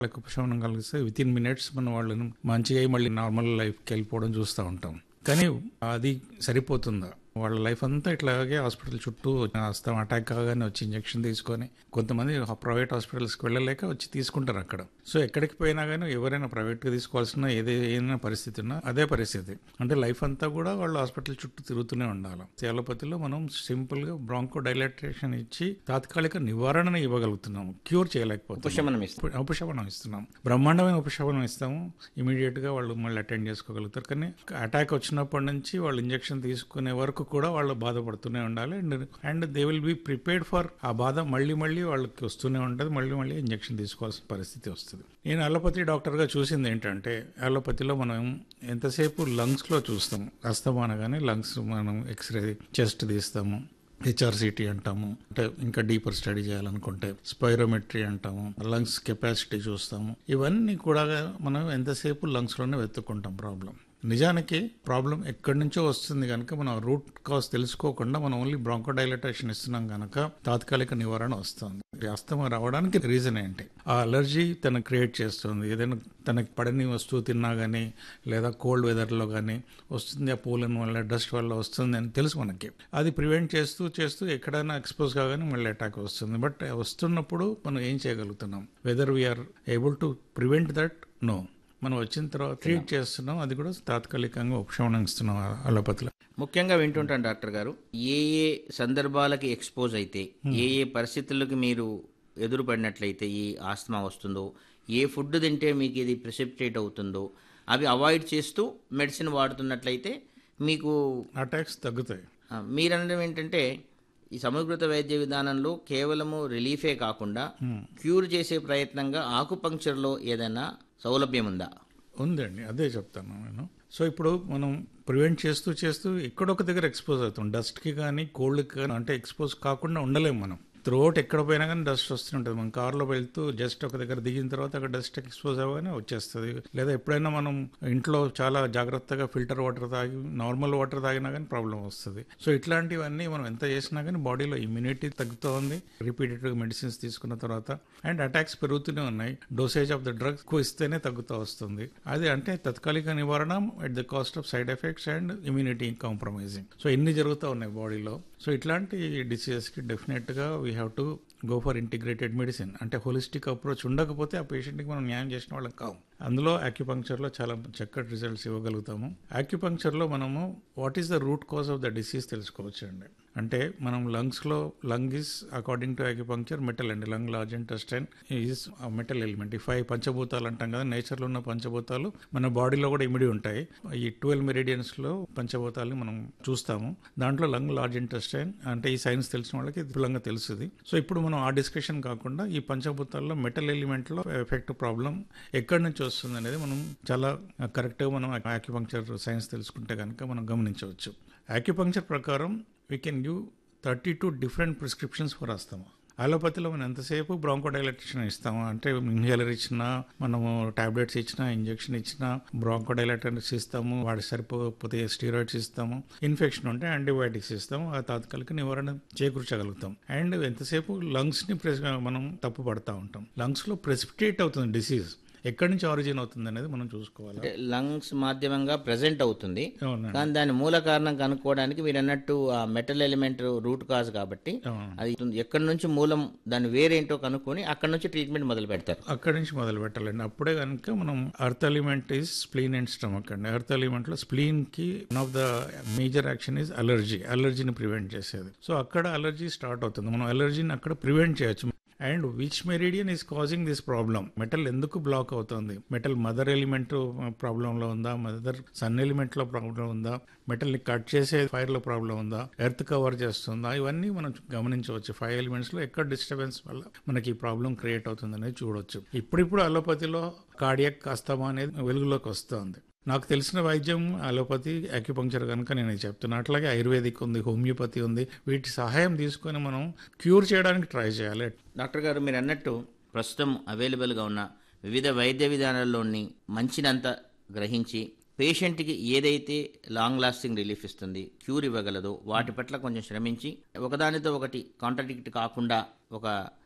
వాళ్ళకి ఉపశమనం కలిగిస్తే విత్ ఇన్ మినిట్స్ మనం వాళ్ళని మంచిగా అయ్యి మళ్ళీ నార్మల్ లైఫ్కి వెళ్ళిపోవడం చూస్తూ ఉంటాం కానీ అది సరిపోతుందా వాళ్ళ లైఫ్ అంతా ఇట్లాగే హాస్పిటల్ చుట్టూ వస్తాం అటాక్ కాగానే వచ్చి ఇంజెక్షన్ తీసుకొని కొంతమంది ప్రైవేట్ హాస్పిటల్స్కి వెళ్ళలేక వచ్చి తీసుకుంటారు అక్కడ సో ఎక్కడికి పోయినా కానీ ఎవరైనా ప్రైవేట్గా తీసుకోవాల్సిన ఏదైనా పరిస్థితి ఉన్నా అదే పరిస్థితి అంటే లైఫ్ అంతా కూడా వాళ్ళు హాస్పిటల్ చుట్టూ తిరుగుతూనే ఉండాలి అలోపతిలో మనం సింపుల్గా బ్రాంకో డైలాటేషన్ ఇచ్చి తాత్కాలిక నివారణ ఇవ్వగలుగుతున్నాము క్యూర్ చేయలేకపోతున్నాం ఉపశమనం ఇస్తుంది ఉపశమనం ఇస్తున్నాం బ్రహ్మాండమైన ఉపశమనం ఇస్తాము ఇమీడియట్ గా వాళ్ళు మళ్ళీ అటెండ్ చేసుకోగలుగుతారు కానీ అటాక్ వచ్చినప్పటి నుంచి వాళ్ళు ఇంజెక్షన్ తీసుకునే వరకు కూడా వాళ్ళు బాధపడుతూనే ఉండాలి and and they will be prepared for ఆ బాధ మళ్ళీ మళ్ళీ వాళ్ళకి వస్తూనే ఉంటుంది మళ్ళీ మళ్ళీ ఇంజెక్షన్ తీసుకోవాల్సిన పరిస్థితి వస్తుంది నేను అలోపతి డాక్టర్గా చూసింది ఏంటంటే అలోపతిలో మనం ఎంతసేపు లంగ్స్లో చూస్తాం అస్తమా అనగానే లంగ్స్ మనం ఎక్స్రే చెస్ట్ తీస్తాము హెచ్ఆర్సిటీ అంటాము అంటే ఇంకా డీపర్ స్టడీ చేయాలనుకుంటే స్పైరోమెట్రీ అంటాము లంగ్స్ కెపాసిటీ చూస్తాము ఇవన్నీ కూడా మనం ఎంతసేపు లంగ్స్లోనే వెతుక్కుంటాం ప్రాబ్లం నిజానికి ప్రాబ్లం ఎక్కడి నుంచో వస్తుంది కనుక మనం రూట్ కాజ్ తెలుసుకోకుండా మనం ఓన్లీ బ్రాంకోడైలటేషన్ ఇస్తున్నాం కనుక తాత్కాలిక నివారణ వస్తుంది అస్తమా రావడానికి రీజన్ ఏంటి ఆ అలర్జీ తన క్రియేట్ చేస్తుంది ఏదైనా తనకి పడని వస్తువు తిన్నా కానీ లేదా కోల్డ్ వెదర్లో కానీ వస్తుంది ఆ పూలన్ వల్ల డస్ట్ వల్ల వస్తుంది అని తెలుసు మనకి అది ప్రివెంట్ చేస్తూ చేస్తూ ఎక్కడైనా ఎక్స్పోజ్ కాగానే మళ్ళీ అటాక్ వస్తుంది బట్ వస్తున్నప్పుడు మనం ఏం చేయగలుగుతున్నాం whether we are able to prevent that no మనం వచ్చిన తర్వాత ట్రీట్ చేస్తున్నాం అది కూడా తాత్కాలికంగా ఉపశమనం ఇస్తున్నాం అలోపతిలో ముఖ్యంగా వింటుంటాను డాక్టర్ గారు ఏ ఏ సందర్భాలకి ఎక్స్పోజ్ అయితే ఏ ఏ పరిస్థితులకు మీరు ఎదురుపడినట్లయితే ఈ ఆస్తమా వస్తుందో ఏ ఫుడ్ తింటే మీకు ఇది ప్రిసిపిటేట్ అవుతుందో అవి అవాయిడ్ చేస్తూ మెడిసిన్ వాడుతున్నట్లయితే మీకు అటాక్స్ తగ్గుతాయి ఆ, మీరనడం ఏంటంటే ఈ సమీకృత వైద్య విధానంలో కేవలము రిలీఫే కాకుండా క్యూర్ చేసే ప్రయత్నంగా ఆకుపంక్చర్లో ఏదైనా సౌలభ్యం ఉందా ఉందండి అదే చెప్తాను నేను సో ఇప్పుడు మనం ప్రివెంట్ చేస్తూ చేస్తూ ఎక్కడొక దగ్గర ఎక్స్పోజ్ అవుతాం డస్ట్కి కానీ కోల్డ్కి కానీ అంటే ఎక్స్పోజ్ కాకుండా ఉండలేము మనం త్రోట్ ఎక్కడ పోయినా కానీ డస్ట్ వస్తుంటుంది మనం కార్లో వెళ్తూ జస్ట్ ఒక దగ్గర దిగిన తర్వాత అక్కడ డస్ట్ ఎక్స్పోజ్ అవ్వగానే వచ్చేస్తుంది లేదా ఎప్పుడైనా మనం ఇంట్లో చాలా జాగ్రత్తగా ఫిల్టర్ వాటర్ తాగి నార్మల్ వాటర్ తాగినా కానీ ప్రాబ్లం వస్తుంది సో ఇట్లాంటివన్నీ మనం ఎంత చేసినా కానీ బాడీలో ఇమ్యూనిటీ తగ్గుతూ ఉంది రిపీటెడ్గా మెడిసిన్స్ తీసుకున్న తర్వాత అండ్ అటాక్స్ పెరుగుతూనే ఉన్నాయి డోసేజ్ ఆఫ్ ద డ్రగ్స్ ఎక్కువ ఇస్తేనే తగ్గుతూ వస్తుంది అది అంటే తత్కాలిక నివారణ at the cost of side effects and immunity compromising so ఎన్ని జరుగుతూ ఉన్నాయి బాడీలో సో ఇట్లాంటి డిసీజెస్కి డెఫినెట్గా we have to go for integrated medicine అంటే హోలిస్టిక్ అప్రోచ్ ఉండకపోతే ఆ పేషెంట్కి మనం న్యాయం చేసిన వాళ్ళం కావు అందులో ఆక్యుపంక్చర్లో చాలా చక్కటి రిజల్ట్స్ ఇవ్వగలుగుతాము ఆక్యుపంక్చర్లో మనము what is the root cause of the disease తెలుసుకోవచ్చు అండి అంటే మనం లంగ్స్లో lung is according to acupuncture metal అండి lung large intestine is metal element ఈ ఫైవ్ పంచభూతాలు అంటాం కదా నేచర్లో ఉన్న పంచభూతాలు మన బాడీలో కూడా ఇమిడి ఉంటాయి ఈ ట్వెల్వ్ మెరిడియన్స్లో పంచభూతాలని మనం చూస్తాము దాంట్లో లంగ్ లార్జ్ ఇంటెస్టైన్ అంటే ఈ సైన్స్ తెలిసిన వాళ్ళకి ఇది విపులంగా తెలుస్తుంది సో ఇప్పుడు మనం ఆ డిస్కషన్ కాకుండా ఈ పంచభూతాల్లో మెటల్ ఎలిమెంట్లో ఎఫెక్ట్ ప్రాబ్లం ఎక్కడి నుంచి వస్తుంది అనేది మనం చాలా కరెక్ట్గా మనం ఆక్యుపంక్చర్ సైన్స్ తెలుసుకుంటే కనుక మనం గమనించవచ్చు ఆక్యుపంక్చర్ ప్రకారం we can give thirty two different prescriptions for asthma అలోపతిలో మనం ఎంతసేపు బ్రాంకోడైలటేషన్ ఇస్తాము అంటే ఇన్హేలర్ ఇచ్చినా మనము టాబ్లెట్స్ ఇచ్చినా ఇంజెక్షన్ ఇచ్చినా బ్రాంకోడైలటర్స్ ఇస్తాము వాడి సరిపోతే స్టీరాయిడ్స్ ఇస్తాము ఇన్ఫెక్షన్ ఉంటే యాంటీబయాటిక్స్ ఇస్తాము ఆ తాత్కాలిక నివారణ చేకూర్చగలుగుతాం అండ్ ఎంతసేపు లంగ్స్ని ప్రెస్ మనం తప్పు పడతా ఉంటాం లంగ్స్లో ప్రెసిపిటేట్ అవుతుంది డిసీజ్ ఎక్కడి నుంచి ఆరిజిన్ అవుతుంది అనేది మనం చూసుకోవాలి అంటే లంగ్స్ మాధ్యమంగా ప్రజెంట్ అవుతుంది అవునండి కానీ దాని మూల కారణం కనుక్కోవడానికి మీరు అన్నట్టు ఆ మెటల్ ఎలిమెంట్ రూట్ కాజ్ కాబట్టి అవును. అది ఎక్కడి నుంచి మూలం దాని వేరేంటో కనుక్కొని అక్కడి నుంచి ట్రీట్మెంట్ మొదలు పెడతారు అక్కడి నుంచి మొదలు పెట్టాలండి అప్పుడే కనుక మనం earth element is spleen and stomach అండి అర్త్ ఎలిమెంట్ లో స్ప్లీన్ కి one of the major action is allergy అలర్జీని ప్రివెంట్ చేసేది సో అక్కడ అలర్జీ స్టార్ట్ అవుతుంది మనం అలర్జీని అక్కడ ప్రివెంట్ చేయొచ్చు and which meridian is causing this problem metal ఎందుకు బ్లాక్ అవుతుంది మెటల్ మదర్ ఎలిమెంట్ ప్రాబ్లంలో ఉందా మదర్ సన్ ఎలిమెంట్ లో ప్రాబ్లం ఉందా మెటల్ ని కట్ చేసే ఫైర్ లో ప్రాబ్లం ఉందా ఎర్త్ కవర్ చేస్తుందా ఇవన్నీ మనం గమనించవచ్చు ఫైవ్ ఎలిమెంట్స్ లో ఎక్కడ డిస్టర్బెన్స్ వల్ల మనకి ఈ ప్రాబ్లం క్రియేట్ అవుతుంది అనేది చూడొచ్చు ఇప్పుడిప్పుడు అలోపతిలో కార్డియక్ అస్తమా అనేది వెలుగులోకి వస్తుంది నాకు తెలిసిన వైద్యం అలోపతి అక్యుపంక్చర్ కనుక నేను ఇది చెప్తున్నా అట్లాగే ఆయుర్వేదిక్ ఉంది హోమియోపతి ఉంది వీటి సహాయం తీసుకొని మనం క్యూర్ చేయడానికి ట్రై చేయాలి డాక్టర్ గారు మీరు అన్నట్టు ప్రస్తుతం అవైలబుల్గా ఉన్న వివిధ వైద్య విధానాల్లోని మంచినంతా గ్రహించి పేషెంట్కి ఏదైతే లాంగ్ లాస్టింగ్ రిలీఫ్ ఇస్తుంది క్యూర్ ఇవ్వగలదో వాటి పట్ల కొంచెం శ్రమించి ఒకదానితో ఒకటి కాంట్రడిక్ట్ కాకుండా ఒక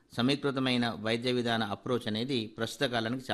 సమీకృతమైన వైద్య విధాన అప్రోచ్ అనేది ప్రస్తుత కాలానికి